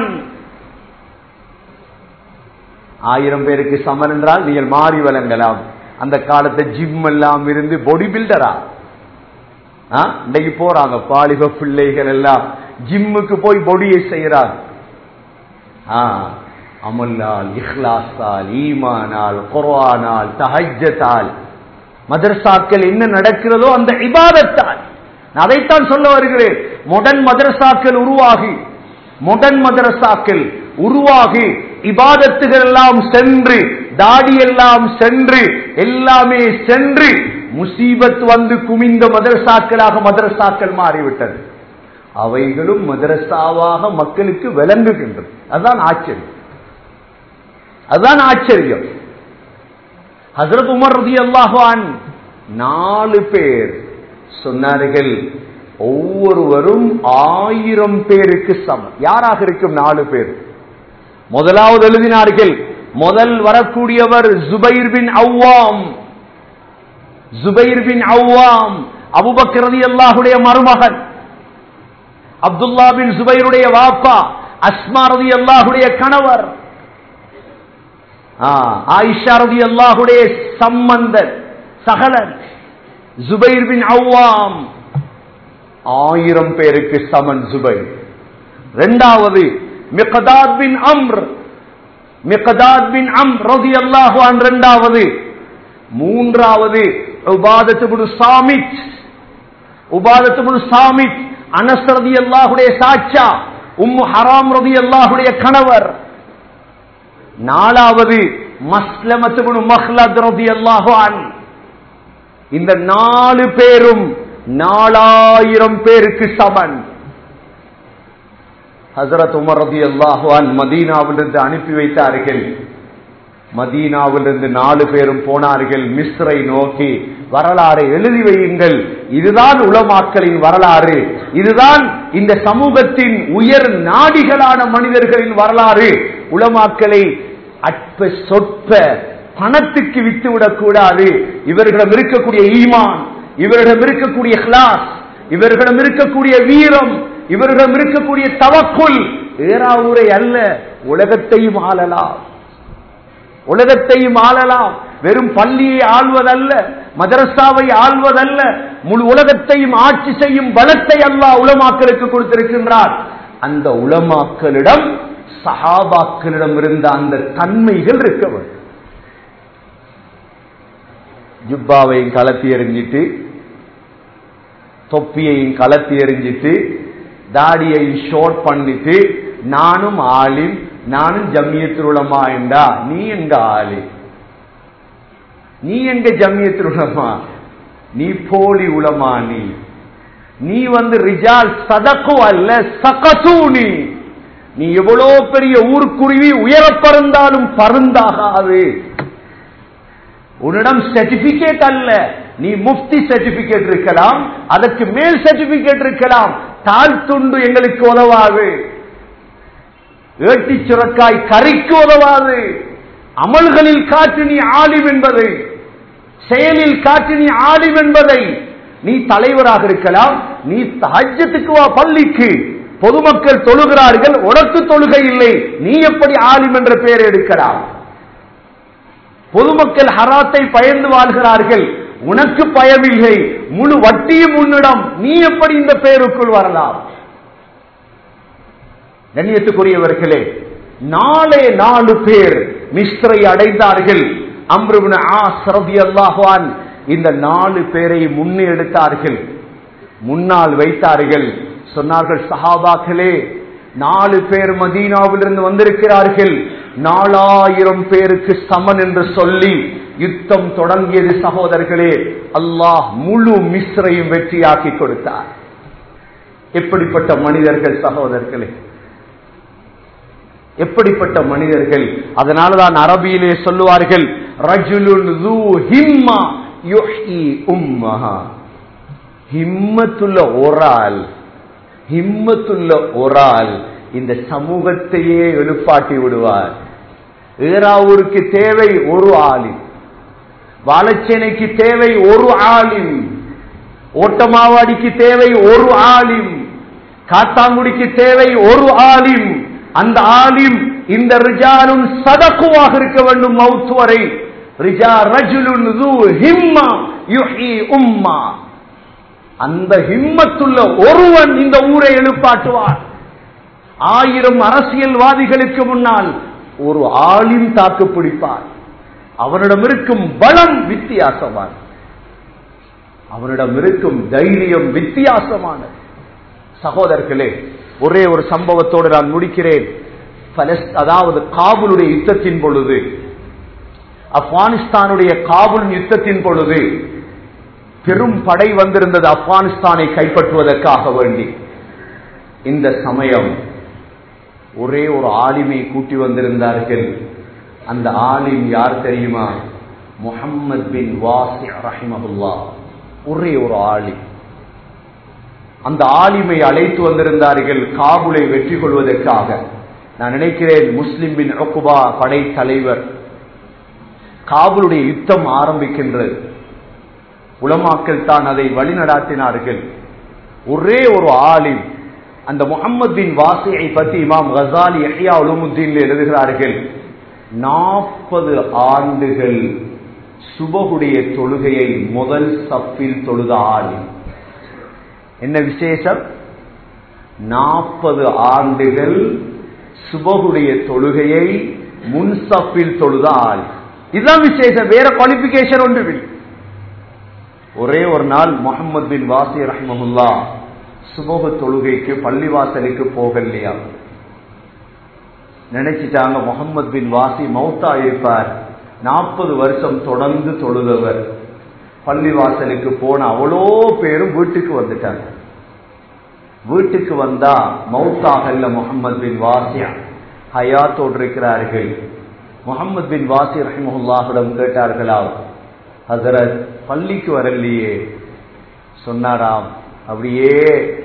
ஆயிரம் பேருக்கு சமன் என்றால் நீங்கள் மாறி வழங்கலாம் அந்த காலத்தை ஜிம் எல்லாம் இருந்து பாடி பில்டரா இன்னைக்கு போறாங்க பாலிப பிள்ளைகள் எல்லாம் ஜிம்முக்கு போய் பொடியை செய்யறாங்க ஆ, அமல்லால் இஹ்லாஸால் ஈமானால் குர்ஆனால் தஹஜ்ஜத்தால் மதரசாக்கள் என்ன நடக்கிறதோ அந்த இபாதத்தால் நான் அதைத்தான் சொல்ல வருகிறேன் மொடன் மதரசாக்கள் உருவாகி மொடன் மதரசாக்கள் உருவாகி இபாதத்துகள் எல்லாம் சென்று தாடி எல்லாம் சென்று எல்லாமே சென்று முசீபத் வந்து குமிந்த மதரசாக்களாக மதரசாக்கள் மாறிவிட்டது அவைகளும் மதரசாவாக மக்களுக்கு விளங்குகின்றது அதுதான் ஆச்சரியம் அதுதான் ஆச்சரியம் ஹசரத் உமர் ரதி அல்லாஹான் நாலு பேர் சொன்னார்கள் ஒவ்வொருவரும் ஆயிரம் பேருக்கு சமம் யாராக இருக்கும் நாலு பேர் முதலாவது எழுதினார்கள் முதல் வரக்கூடியவர் Zubair bin Awwam Zubair bin Awwam Abu Bakr ரதி அல்லாஹுடைய மருமகன் அப்துல்லா பின் ஜுபைருடைய வாப்பா அஸ்மா ரதி அல்லாஹுடைய கணவர் ஆ, ஆயிஷா ரதி அல்லாஹுடைய சம்பந்தன் சகலன் ஜுபைர் பின் அவ்வாம் ஆயிரம் பேருக்கு சமன் ஜுபைர் இரண்டாவது மிகதாத் பின் அம்ர் மிகதாத் பின் அம் ரதி அல்லாஹு இரண்டாவது மூன்றாவது உபாதத்து பின் சாமித் உபாதத்து பின் சாமித் அனஸ் ரதி அல்லாஹுடைய சாச்சா உம்மு ஹராம் ரதி அல்லாஹுடைய கணவர் நாலாவது மஸ்லமத்து பின் மஹ்லத் ரதி அல்லாஹு அன் இந்த நாலு பேரும் நாலாயிரம் பேருக்கு சமன் ஹசரத் உமர் ரதி அல்லாஹுவான் மதீனாவிலிருந்து அனுப்பி வைத்தார்கள் மதீனாவிலிருந்து நாலு பேரும் போனார்கள் மிஸ்ரை நோக்கி வரலாறை எழுதி வையுங்கள் இதுதான் உலமாக்களின் வரலாறு இதுதான் இந்த சமூகத்தின் உயர் நாடிகளான மனிதர்களின் வரலாறு உலமாக்களை அற்ப சொற்ப பணத்துக்கு வித்து விடக்கூடாது இவர்களிடம் இருக்கக்கூடிய ஈமான் இவர்களிடம் இருக்கக்கூடிய கிளாஸ் இவர்களிடம் இருக்கக்கூடிய வீரம் இவர்களிடம் இருக்கக்கூடிய தவக்குள் ஏறாவூரை அல்ல உலகத்தையும் ஆளலாம் உலகத்தையும் ஆளலாம் வெறும் பள்ளியை ஆள்வதல்ல மதரசாவை ஆள்வதல்ல முழு உலகத்தையும் ஆட்சி செய்யும் பலத்தை அல்லாஹ் உலமாக்களுக்கு கொடுத்திருக்கின்றார் அந்த உலமாக்களிடம் சஹாபாக்களிடம் இருந்த அந்த தன்மைகள் இருக்க வேண்டும் ஜுப்பாவையும் கலத்தி எறிஞ்சிட்டு தொப்பியையும் கலத்தி எறிஞ்சிட்டு தாடியையும் ஷோர்ட் பண்ணிட்டு நானும் ஆலிம் நானும் ஜம்மியத்தில் உலமா என்றா நீ எங்க ஆளி நீ எங்க ஜம்மியத்தில் உலமா நீ போலி உலமா நீ நீ வந்து ரிஜால் சதக்கு அல்ல சகசு நீ நீ எவ்வளோ பெரிய ஊர்க்குருவி உயர பறந்தாலும் பருந்தாகாது உன்னிடம் சர்டிபிகேட் அல்ல நீ முஃப்தி சர்டிபிகேட் இருக்கலாம் அதற்கு மேல் சர்டிபிகேட் இருக்கலாம் தாழ் துண்டு எங்களுக்கு உதவாது ஏட்டி சுரக்காய் கறிக்கு உதவாது அமல்களில் காற்று நீ ஆலிம் என்பதை செயலில் காற்று நீ ஆலிம் என்பதை நீ தலைவராக இருக்கலாம் நீ தஹஜத்துக்கு வா பள்ளிக்கு பொதுமக்கள் தொழுகிறார்கள் உனக்கு தொழுகை இல்லை நீ எப்படி ஆலிம் என்ற பெயர் எடுக்கலாம் பொதுமக்கள் ஹராத்தை பயந்து வாழ்கிறார்கள் உனக்கு பயமில்லை முழு வட்டியும் உன்னிடம் நீ எப்படி இந்த பெயருக்குள் வரலாம் கண்ணியத்துக்குரியவர்களே நாளே நாலு பேர் மிஸ்ரை அடைந்தார்கள் அம்ருபின் ஆசரதி அல்லாஹான் இந்த நாலு பேரை முன்னே எடுத்தார்கள் முன்னால் வைத்தார்கள் சொன்னார்கள் சஹாபாக்களே நாலு பேர் மதீனாவிலிருந்து வந்திருக்கிறார்கள் நாலாயிரம் பேருக்கு சமன் என்று சொல்லி யுத்தம் தொடங்கியது சகோதரர்களே அல்லாஹ் முழு மிஸ்ரையும் வெற்றியாக்கி கொடுத்தார் எப்படிப்பட்ட மனிதர்கள் சகோதரர்களே எப்படிப்பட்ட மனிதர்கள் அதனாலதான் அரபியிலே சொல்லுவார்கள் ரஜுலுன் ذو ஹிம்மா யுஹ்யி உம்மஹா ஹிம்மத்துள்ள ஒரு ஆள் ஹிம்மத்துள்ள ஒரு ஆள் இந்த சமூகத்தையே எழுப்பாட்டி விடுவார் ஏராவூருக்கு தேவை ஒரு ஆளின் வாழச்சேனைக்கு தேவை ஒரு ஆளின் ஓட்டமாவாடிக்கு தேவை ஒரு ஆளிம் காத்தாங்குடிக்கு தேவை ஒரு ஆலிம் அந்த ஆலிம் இந்த ரிஜாலும் சதக்குவாக இருக்க வேண்டும் மவுத் வரை ரிஜா ரஜுலுன் ذو ஹிம்மா யுஹி உம்மா அந்த ஹிம்மத்துள்ள ஒருவன் இந்த ஊரை எழுப்பாட்டுவார் ஆயிரம் அரசியல்வாதிகளுக்கு முன்னால் ஒரு ஆளின் தாக்கு பிடிப்பார் அவனிடம் இருக்கும் பலம் வித்தியாசமான அவனிடம் இருக்கும் தைரியம் வித்தியாசமானது சகோதரர்களே ஒரே ஒரு சம்பவத்தோடு நான் முடிக்கிறேன் பலஸ்- அதாவது காபூலுடைய யுத்தத்தின் பொழுது ஆப்கானிஸ்தானுடைய காபூல் யுத்தத்தின் பொழுது பெரும் படை வந்திருந்தது ஆப்கானிஸ்தானை கைப்பற்றுவதற்காக வேண்டி இந்த சமயம் ஒரே ஒரு ஆலிமை கூட்டி வந்திருந்தார்கள் அந்த ஆலிம் யார் தெரியுமா முஹம்மது பின் வாசி ரஹிமஹுல்லா ஒரே ஒரு ஆலிம் அந்த ஆலிமை அழைத்து வந்திருந்தார்கள் காபுலை வெற்றி கொள்வதற்காக நான் நினைக்கிறேன் முஸ்லிம் பின் ஒக்குபா படை தலைவர் காபுலுடைய யுத்தம் ஆரம்பிக்கின்றது உலமாக்கள் தான் அதை வழிநடாத்தினார்கள் ஒரே ஒரு ஆலிம் அந்த முகமது பின் வாசியை பற்றி இமாம் கசாலி யஹ்யா உலமுத்தீன் எழுதுகிறார்கள் நாற்பது ஆண்டுகள் சுபகுடைய தொழுகையை முதல் சப்பில் தொழுத ஆலிம் என்ன விசேஷம் நாற்பது ஆண்டுகள் சுபகுடைய தொழுகையை முன்சப்பில் தொழுத ஆள் இதுதான் விசேஷம் வேற குவாலிபிகேஷன் ஒன்றுமில்லை ஒரே ஒரு நாள் முகமது பின் வாசி ரஹ்மஹுல்லா சுபகு தொழுகைக்கு பள்ளிவாசலுக்கு போகலையா நினைச்சிட்டாங்க முகமது பின் வாசி மௌத்தா இருப்பார் நாற்பது வருஷம் தொடர்ந்து தொழுதவர் பள்ளிவாசலுக்கு போன அவ்வளோ பேரும் வீட்டுக்கு வந்துட்டாங்க வீட்டுக்கு வந்தா மௌத்தாகல்ல முகமது பின் வாசியா ஹயாத்தோடு இருக்கிறார்கள் முகமது பின் வாசி ரஹிமஹுல்லாஹிடம் கேட்டார்களா ஹசரத் பள்ளிக்கு வரலையே சொன்னாராம் அப்படியே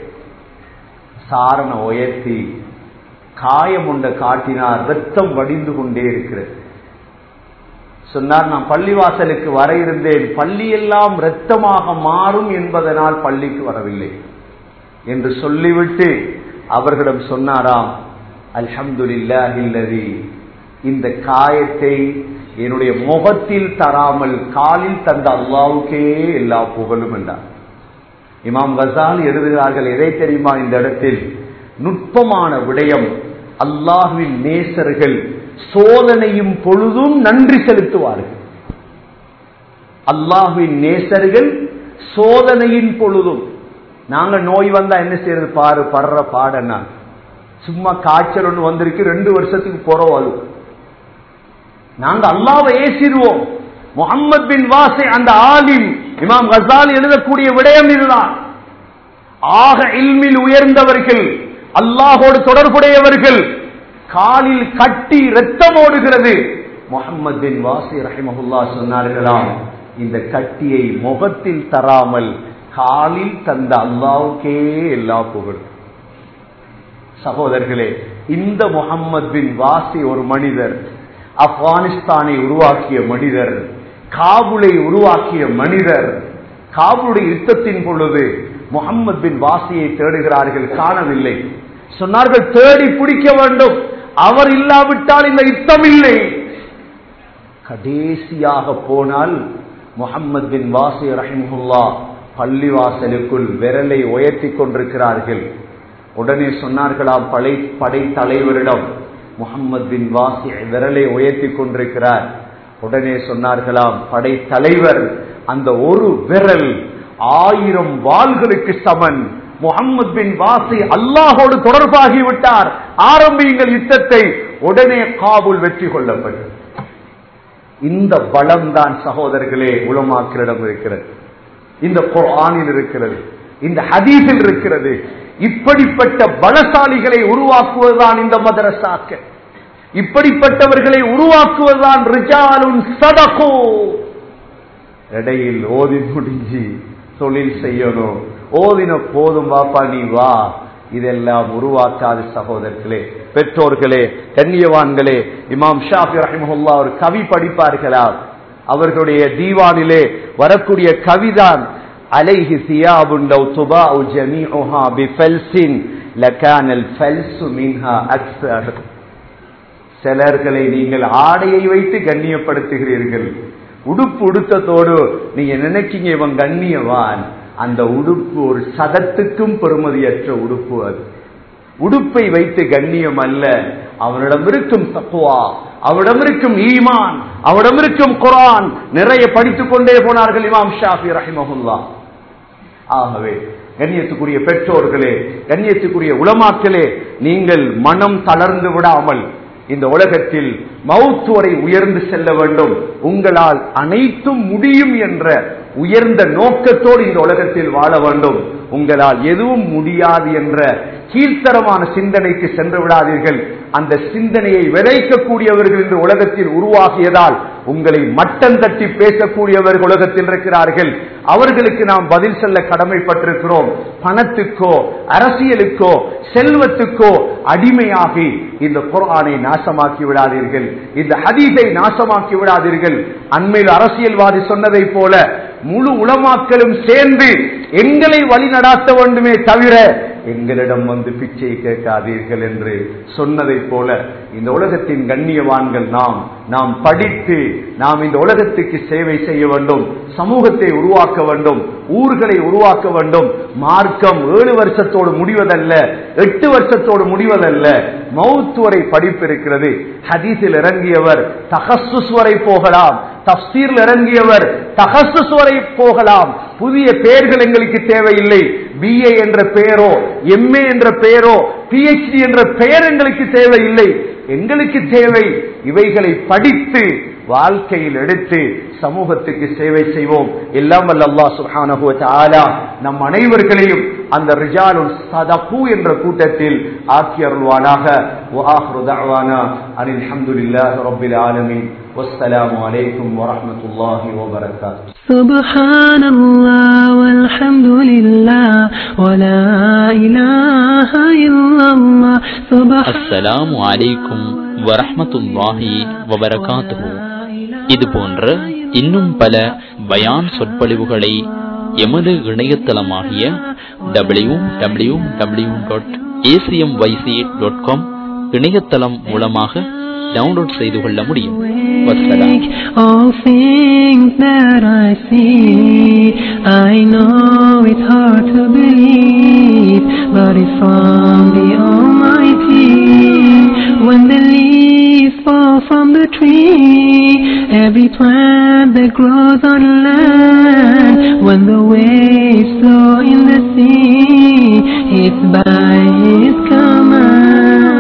சாரண உயர்த்தி காயம் உண்ட காட்டினார் ரத்தம் வடிந்து கொண்டே இருக்கிறது சொன்னார் நான் பள்ளிவாசலுக்கு வர இருந்தேன் பள்ளியெல்லாம் இரத்தமாக மாறும் என்பதனால் பள்ளிக்கு வரவில்லை என்று சொல்லிவிட்டு அவர்களிடம் சொன்னாராம் அல்ஹம்துலில்லாஹில்லதி இந்த காயத்தை என்னுடைய முகத்தில் தராமல் காலில் தந்த அல்லாவுக்கே எல்லா புகழும் என்றார் இமாம் கசால் எழுதுகிறார்கள் எதை தெரியுமா இந்த இடத்தில் நுட்பமான விடயம் அல்லாஹுவின் நேசர்கள் சோதனையும் பொழுதும் நன்றி செலுத்துவார்கள் அல்லாஹுவின் நேசர்கள் சோதனையின் பொழுதும் நாங்க நோய் வந்தா என்ன செய்யறது பாரு படுற பாடனா சும்மா காய்ச்சல் ஒன்று வந்திருக்கு ரெண்டு வருஷத்துக்கு போறோம் அது நாங்க அல்லாவை ஏசிடுவோம் முகமது பின் வாசை அந்த ஆலிம் இமாம் கசால் எழுதக்கூடிய விடயம் இதுதான் ஆக இல்மில் உயர்ந்தவர்கள் அல்லாஹோடு தொடர்புடையவர்கள் காலில் கட்டி ரத்தம் ஓடுகிறது முகமது பின் வாசி ரஹிமஹுல்லா சொன்னார்களாம் இந்த கட்டியை முகத்தில் தராமல் காலில் தந்த அல்லாவுக்கே எல்லா புகழும் சகோதரர்களே இந்த முகம்மது பின் வாசி ஒரு மனிதர் ஆப்கானிஸ்தானை உருவாக்கிய மனிதர் காபுலை உருவாக்கிய மனிதர் காபுலுடைய யுத்தத்தின் பொழுது முகம்மது பின் வாசியை தேடுகிறார்கள் காணவில்லை சொன்னார்கள் தேடி பிடிக்க வேண்டும் அவர் இல்லாவிட்டால் இந்த யுத்தம் இல்லை கடைசியாக போனால் முகம்மது பின் வாசி ரஹிமுல்லா பள்ளிவாசலுக்குள் விரலை உயர்த்தி கொண்டிருக்கிறார்கள் உடனே சொன்னார்களாம் படை படை தலைவரிடம் முகம்மது பின் வாசி விரலை உயர்த்தி கொண்டிருக்கிறார் உடனே சொன்னார்களாம் படை தலைவர் அந்த ஒரு விரல் ஆயிரம் வாள்களுக்கு சமன் முகம்மது பின் வாசி அல்லாஹோடு தொடர்பாகி விட்டார் ஆரம்பியுங்கள் யுத்தத்தை உடனே காபூல் வெற்றி கொள்ளப்பட்டது இந்த பலம் தான் சகோதரர்களே உலமாக்களிடம் இருக்கிறது இந்த குர்ஆனில் இருக்கிறது இந்த ஹதீஸில் இருக்கிறது இப்படிப்பட்ட பலசாலிகளை உருவாக்குவதுதான் இந்த மதரசாக்கள் இப்படிப்பட்டவர்களை உருவாக்குவதுதான் ரிஜாலுன் சதகோ இடையில் ஓதி முடிஞ்சு தொழில் செய்யணும் ஓதின போதும் வாப்பா நீ வா இதெல்லாம் உருவாக்காத சகோதரர்களே பெற்றோர்களே கண்ணியவான்களே இமாம் ஷாஃபி ரஹிமஹுல்லா ஒரு கவி படிப்பார்களா அவர்களுடைய தீவானிலே வரக்கூடிய கவிதான் அலைஹி சியாபுன் லவ் துபாஉ ஜமீஉஹா பிஃபல்சின் லகான அல்ஃபல்சு மின்ஹா அக்ஸர் சிலர்களை நீங்கள் ஆடையை வைத்து கண்ணியப்படுத்துகிறீர்கள் உடுப்பு உடுத்தத்தோடு நீங்க நினைக்கீங்க இவன் கண்ணியவான் அந்த உடுப்பு ஒரு சதத்துக்கும் பெருமதியற்ற உடுப்பு அது உடுப்பை வைத்து கண்ணியம் அல்ல அவனிடம் இருக்கும் தக்குவா அவரிடம் இருக்கும் ஈமான் அவரிடம் இருக்கும் குரான் நிறைய படித்துக் கொண்டே போனார்கள் இமாம் ஷாஃபி ரஹிமஹுல்லா ஆகவே கண்ணியத்துக்குரிய பெற்றோர்களே கண்ணியத்துக்குரிய உளமாக்களே நீங்கள் மனம் தளர்ந்து விடாமல் இந்த உலகத்தில் மவுத்து வரை உயர்ந்து செல்ல வேண்டும் உங்களால் அனைத்தும் முடியும் என்ற உயர்ந்த நோக்கத்தோடு இந்த உலகத்தில் வாழ வேண்டும் உங்களால் எதுவும் முடியாது என்ற கீழ்த்தரமான சிந்தனைக்கு சென்று விடாதீர்கள் அந்த சிந்தனையை விதைக்கக்கூடியவர்கள் இந்த உலகத்தில் உருவாகியதால் உங்களை மட்டம் தட்டி பேசக்கூடியவர்கள் உலகத்தில் இருக்கிறார்கள் அவர்களுக்கு நாம் பதில் சொல்ல கடமைப்பட்டிருக்கிறோம் பணத்துக்கோ அரசியலுக்கோ செல்வத்துக்கோ அடிமையாகி இந்த குரானை நாசமாக்கி விடாதீர்கள் இந்த ஹதீஸை நாசமாக்கி விடாதீர்கள் அண்மையில் அரசியல்வாதி சொன்னதை போல முழு உளமாக்களும் சேர்ந்து எங்களை வழிநடாத்த வேண்டுமே தவிர எங்களிடம் வந்து பிச்சை கேட்காதீர்கள் என்று சொன்னதை போல இந்த உலகத்தின் கண்ணியவான்கள் நாம் நாம் படித்து நாம் இந்த உலகத்துக்கு சேவை செய்ய வேண்டும் சமூகத்தை உருவாக்க வேண்டும் ஊர்களை உருவாக்க வேண்டும் மார்க்கம் ஏழு வருஷத்தோடு முடிவதல்ல எட்டு வருஷத்தோடு முடிவதல்ல மவுத்து வரை படிப்பு இருக்கிறது ஹதீஸில் இறங்கியவர் தகசுஸ் வரை போகலாம் தப்சீரில் இறங்கியவர் தகசுஸ் வரை போகலாம் புதிய பெயர்கள் எங்களுக்கு தேவையில்லை பிஏ என்ற பெயரோ எம்ஏ என்ற பெயரோ பிஹெச்டி என்ற பெயர் எங்களுக்கு தேவையில்லை எங்களுக்கு தேவை இவைகளை படித்து வாழ்க்கையில் எடுத்து சமூகத்துக்கு சேவை செய்வோம் எல்லாம் வல்ல அல்லாஹ் சுப்ஹானஹு வ தஆலா நம் அனைவர்களையும் அந்த ரிஜாலுல் சதகு என்ற கூட்டத்தில் ஆக்கி அருள்வானாக வ ஆஹிரு தஅவானா அனில் ஹம்துலில்லாஹி ரப்பில் ஆலமீன் والسلام عليكم ورحمة الله وبركاته سبحان الله والحمد لله ولا إله إلا الله سبحان அஸ்ஸலாமு அலைக்கும் வரஹ்மத்துல்லாஹி வபரகாத்துஹு இது போன்ற இன்னும் பல பயான் சொற்பொழிவுகளை எமது இணையதளமாகிய W W W dot ACM YC dot com இணையதளம் மூலமாக டவுன்லோட் செய்து கொள்ள முடியும் வஸ்ஸலாம் All things that I see, I know it's hard to believe, but it's from the Almighty. When the leaves fall from the tree, every plant that grows on land, when the waves flow in the sea, it's by His command.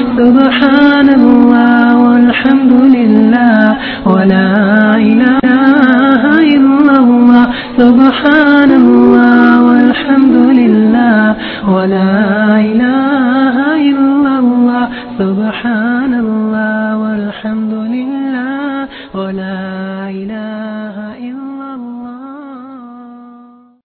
سبحان الله والحمد لله ولا إله إلا الله سبحان الله والحمد لله ولا إله إلا الله سبحان الله والحمد لله ولا إله